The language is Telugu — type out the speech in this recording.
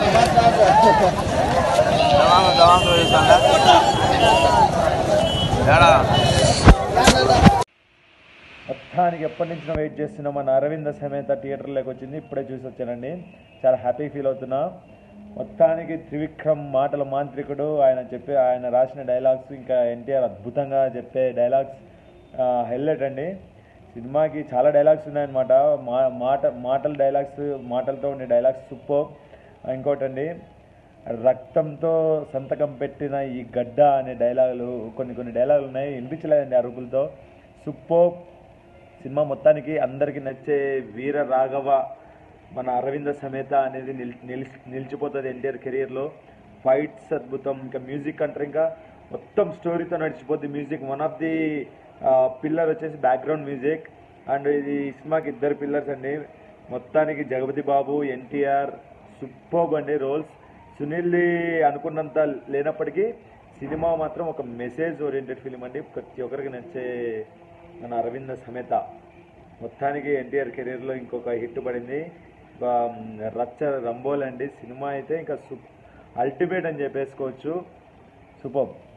దవాంగ దవాంగ చూస్తాంగా ఏడా మొత్తానికి ఎప్పటి నుంచి వెయిట్ చేస్తున్నా మన అరవింద సమేత థియేటర్లోకి వచ్చింది ఇప్పుడే చూసి వచ్చానండి చాలా హ్యాపీ ఫీల్ అవుతున్నా మొత్తానికి త్రివిక్రమ్ మాటల మాంత్రికుడు ఆయన చెప్పే ఆయన రాసిన డైలాగ్స్ ఇంకా ఎన్టీఆర్ అద్భుతంగా చెప్పే డైలాగ్స్ హైలైట్ అండి సినిమాకి చాలా డైలాగ్స్ ఉన్నాయన్నమాట మా మాట మాటల డైలాగ్స్ మాటలతో ఉండే డైలాగ్స్ సూపర్ ఇంకోటండి రక్తంతో సంతకం పెట్టిన ఈ గడ్డ అనే డైలాగులు కొన్ని కొన్ని డైలాగులు ఉన్నాయి వినిపించలేదండి అరుపులతో సూపర్ సినిమా మొత్తానికి అందరికీ నచ్చే వీర రాఘవ మన అరవింద సమేత అనేది నిల్ నిలిచి నిలిచిపోతుంది ఎన్టీఆర్ కెరియర్లో ఫైట్స్ అద్భుతం ఇంకా మ్యూజిక్ అంటారు ఇంకా మొత్తం స్టోరీతో నడిచిపోద్ది music one of the pillar వచ్చేసి బ్యాక్గ్రౌండ్ మ్యూజిక్ అండ్ ఇది ఈ సినిమాకి ఇద్దరు పిల్లర్స్ అండి మొత్తానికి జగపతి బాబు ఎన్టీఆర్ సూపర్బ్ అండి రోల్స్ సునీల్ది అనుకున్నంత లేనప్పటికీ సినిమా మాత్రం ఒక మెసేజ్ ఓరియంటెడ్ ఫిలిం అండి ప్రతి ఒక్కరికి నచ్చే మన అరవింద సమేత మొత్తానికి ఎన్టీఆర్ కెరీర్లో ఇంకొక హిట్ పడింది ఒక, మ్, రచ్చ రంబోల్ అండి సినిమా అయితే ఇంకా సు అల్టిమేట్ అని చెప్పేసుకోవచ్చు సూపర్